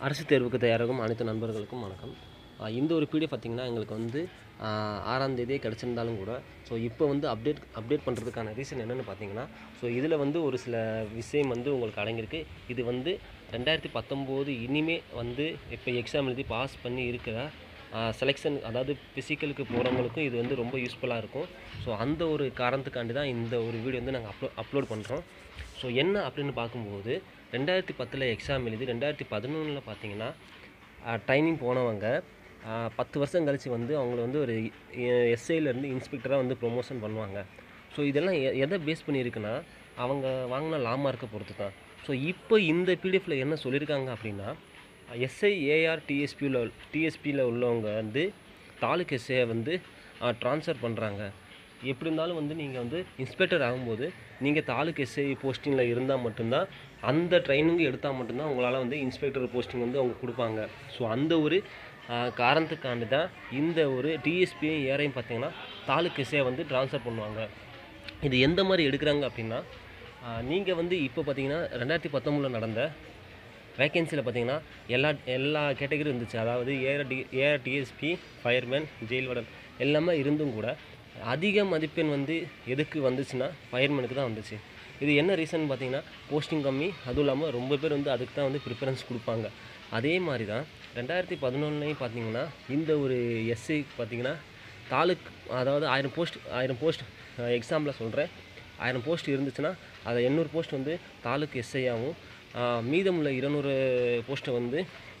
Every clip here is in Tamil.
அரசு தேர்வுக்கு தயாராகும் அனைத்து நண்பர்களுக்கும் வணக்கம் ஆஹ் இந்த ஒரு பிடிஎஃப் பார்த்திங்கன்னா எங்களுக்கு வந்து ஆஹ் ஆறாம் தேதியே கிடச்சிருந்தாலும் கூட ஸோ இப்போ வந்து அப்டேட் அப்டேட் பண்ணுறதுக்கான ரீசன் என்னென்னு பார்த்தீங்கன்னா ஸோ இதில் வந்து ஒரு சில விஷயம் வந்து உங்களுக்கு அடங்கியிருக்கு இது வந்து ரெண்டாயிரத்தி பத்தொம்போது இனிமே வந்து இப்போ எக்ஸாம் எழுதி பாஸ் பண்ணி இருக்கிற செலெக்ஷன் அதாவது ஃபிசிக்கலுக்கு போகிறவங்களுக்கும் இது வந்து ரொம்ப யூஸ்ஃபுல்லாக இருக்கும் ஸோ அந்த ஒரு காரணத்துக்காண்டி தான் இந்த ஒரு வீடியோ வந்து நாங்கள் அப்லோ அப்லோட் பண்ணுறோம் ஸோ என்ன அப்படின்னு பார்க்கும்போது ரெண்டாயிரத்தி பத்தில் எக்ஸாம் எழுதி ரெண்டாயிரத்தி பதினொன்றில் பார்த்தீங்கன்னா ட்ரைனிங் போனவங்க ஆஹ் பத்து வருஷம் கழித்து வந்து அவங்கள வந்து ஒரு எஸ்ஐலேருந்து இன்ஸ்பெக்டராக வந்து ப்ரொமோஷன் பண்ணுவாங்க ஸோ இதெல்லாம் எ- எதை பேஸ் பண்ணியிருக்குன்னா அவங்க வாங்கின லா மார்க்கை பொறுத்து தான் ஸோ இப்போ இந்த பிடிஎஃப்ல என்ன சொல்லியிருக்காங்க அப்படின்னா எஸ்ஐ ஏஆர் டிஎஸ்பியில் டிஎஸ்பியில் உள்ளவங்க வந்து தாலுக் எஸ்ஐயை வந்து ட்ரான்ஸ்ஃபர் பண்ணுறாங்க எப்படி இருந்தாலும் வந்து நீங்கள் வந்து இன்ஸ்பெக்டர் ஆகும்போது நீங்கள் தாலுக் எஸ்ஐ போஸ்டிங்கில் இருந்தால் மட்டும்தான் அந்த ட்ரைனிங் எடுத்தால் மட்டும்தான் உங்களால் வந்து இன்ஸ்பெக்டர் போஸ்டிங் வந்து அவங்க கொடுப்பாங்க ஸோ அந்த ஒரு ஆஹ், காரணத்துக்காண்டி தான் இந்த ஒரு டிஎஸ்பியும் ஏரையும் பார்த்தீங்கன்னா தாலுக் எஸ்ஐயை வந்து ட்ரான்ஸ்ஃபர் பண்ணுவாங்க இது எந்த மாதிரி எடுக்கிறாங்க அப்படின்னா நீங்கள் வந்து இப்போ பார்த்தீங்கன்னா ரெண்டாயிரத்தி பத்தொம்பதில் நடந்த வேகன்சியில் பார்த்தீங்கன்னா எல்லா எல்லா கேட்டகரி இருந்துச்சு அதாவது AR D AR DSP fireman jail warden எல்லாமே இருந்தும் கூட அதிக மதிப்பெண் வந்து எதுக்கு வந்துச்சுன்னா ஃபயர்மேனுக்கு தான் வந்துச்சு இது என்ன ரீசன் பார்த்தீங்கன்னா போஸ்டிங் கம்மி அதுவும் இல்லாமல் ரொம்ப பேர் வந்து அதுக்கு தான் வந்து ப்ரிஃபரன்ஸ் கொடுப்பாங்க அதே மாதிரி தான் ரெண்டாயிரத்தி பதினொன்றுலையும் பார்த்தீங்கன்னா இந்த ஒரு எஸ்ஐ பார்த்தீங்கன்னா தாலுக் அதாவது ஆயிரம் போஸ்ட் ஆயிரம் போஸ்ட் எக்ஸாம்பிள் சொல்கிறேன் ஆயிரம் போஸ்ட் இருந்துச்சுன்னா அதை எண்ணூறு போஸ்ட் வந்து தாலுக் எஸ்ஐயாகவும் மீதமுள்ள இருநூறு போஸ்ட்டை வந்து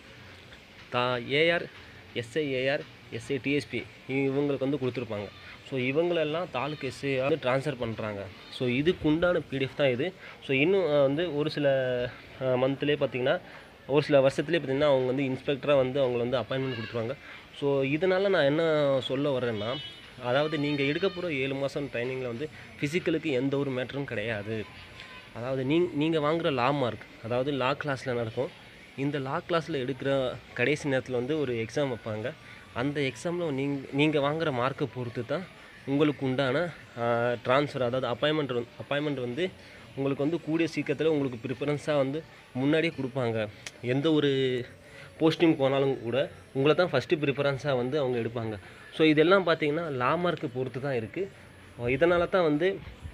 தா AR SI AR SI DSP இவங்களுக்கு வந்து கொடுத்துருப்பாங்க ஸோ இவங்களெல்லாம் தாலுக்கு எஸ்ஐ வந்து ட்ரான்ஸ்ஃபர் பண்ணுறாங்க ஸோ இதுக்கு உண்டான பிடிஎஃப் தான் இது ஸோ இன்னும் அஹ், வந்து ஒரு சில மந்த்லேயே பார்த்தீங்கன்னா ஒரு சில வருஷத்துலேயே பார்த்தீங்கன்னா அவங்க வந்து இன்ஸ்பெக்டராக வந்து அவங்கள வந்து அப்பாயின்மெண்ட் கொடுத்துருவாங்க ஸோ இதனால் நான் என்ன சொல்ல வரேன்னா அதாவது நீங்கள் எடுக்க போகிற ஏழு மாதம் ட்ரைனிங்கில் வந்து ஃபிசிக்கலுக்கு எந்த ஒரு மேட்டரும் கிடையாது அதாவது நீ நீங்கள் வாங்குகிற லா மார்க் அதாவது லா கிளாஸில் நடக்கும் இந்த லா கிளாஸில் எடுக்கிற கடைசி நேரத்தில் வந்து ஒரு எக்ஸாம் வைப்பாங்க அந்த எக்ஸாமில் நீங்கள் நீங்கள் வாங்குகிற மார்க்கை பொறுத்து தான் உங்களுக்கு உண்டான ட்ரான்ஸ்ஃபர் அதாவது அப்பாயின்மெண்ட் அப்பாயின்மெண்ட் வந்து உங்களுக்கு வந்து கூடிய சீக்கிரத்தில் உங்களுக்கு ப்ரிஃபரன்ஸாக வந்து முன்னாடியே கொடுப்பாங்க எந்த ஒரு போஸ்டிங் போனாலும் கூட உங்களை தான் ஃபஸ்ட்டு ப்ரிஃபரன்ஸாக வந்து அவங்க எடுப்பாங்க ஸோ இதெல்லாம் பார்த்தீங்கன்னா லா மார்க்கை பொறுத்து தான் இருக்குது இதனால தான் வந்து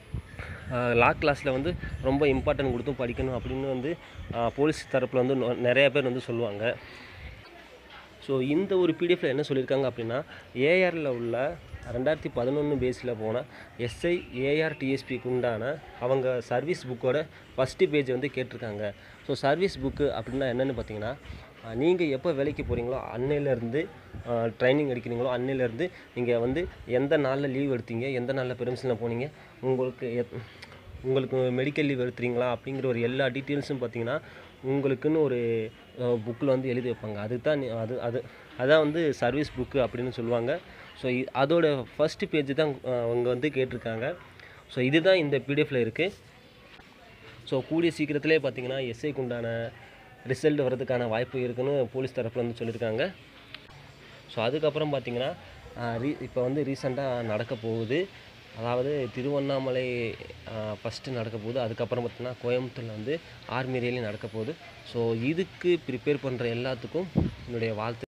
லா கிளாஸில் வந்து ரொம்ப இம்பார்ட்டன்ட் கொடுத்தும் படிக்கணும் அப்படின்னு வந்து ஆஹ் போலீஸ் தரப்பில் வந்து நொ- நிறைய பேர் வந்து சொல்லுவாங்க ஸோ இந்த ஒரு பிடிஎஃப்ல என்ன சொல்லியிருக்காங்க அப்படின்னா ஏஆரில் உள்ள ரெண்டாயிரத்தி பதினொன்று பேஸில் போன எஸ்ஐ ஏஆர் டிஎஸ்பிக்கு உண்டான அவங்க சர்வீஸ் புக்கோட ஃபஸ்ட்டு பேஜ் வந்து கேட்டிருக்காங்க ஸோ சர்வீஸ் புக்கு அப்படின்னா என்னென்னு பார்த்தீங்கன்னா நீங்கள் எப்போ வேலைக்கு போகிறீங்களோ அன்னையிலேருந்து ட்ரைனிங் எடுக்கிறீங்களோ அன்னையிலேருந்து நீங்கள் வந்து எந்த நாளில் லீவ் எடுத்தீங்க எந்த நாளில் பெர்மிஷனில் போனீங்க உங்களுக்கு எத்- உங்களுக்கு மெடிக்கல் லீவ் எடுத்துறீங்களா அப்படிங்கிற ஒரு எல்லா டீட்டெயில்ஸும் பார்த்தீங்கன்னா உங்களுக்குன்னு ஒரு புக்கில் வந்து எழுதி வைப்பாங்க அதுக்கு தான் நீ- அது அது அதான் வந்து சர்வீஸ் புக்கு அப்படின்னு சொல்லுவாங்க ஸோ அதோட ஃபஸ்ட்டு பேஜ் தான் அஹ், அவங்க வந்து கேட்டிருக்காங்க ஸோ இதுதான் இந்த பிடிஎஃப்ல இருக்குது ஸோ கூடிய சீக்கிரத்திலே பார்த்தீங்கன்னா எஸ்ஐக்கு உண்டான ரிசல்ட் வர்றதுக்கான வாய்ப்பு இருக்குன்னு போலீஸ் தரப்புல வந்து சொல்லியிருக்காங்க ஸோ அதுக்கப்புறம் பார்த்தீங்கன்னா ரீ இப்போ வந்து ரீசெண்டாக நடக்க போகுது அதாவது திருவண்ணாமலை ஃபஸ்ட்டு நடக்க போகுது அதுக்கப்புறம் பார்த்தீங்கன்னா கோயம்புத்தூரில் வந்து ஆர்மி ரேலி நடக்க போகுது ஸோ இதுக்கு ப்ரிப்பேர் பண்ணுற எல்லாத்துக்கும் என்னுடைய வாழ்த்து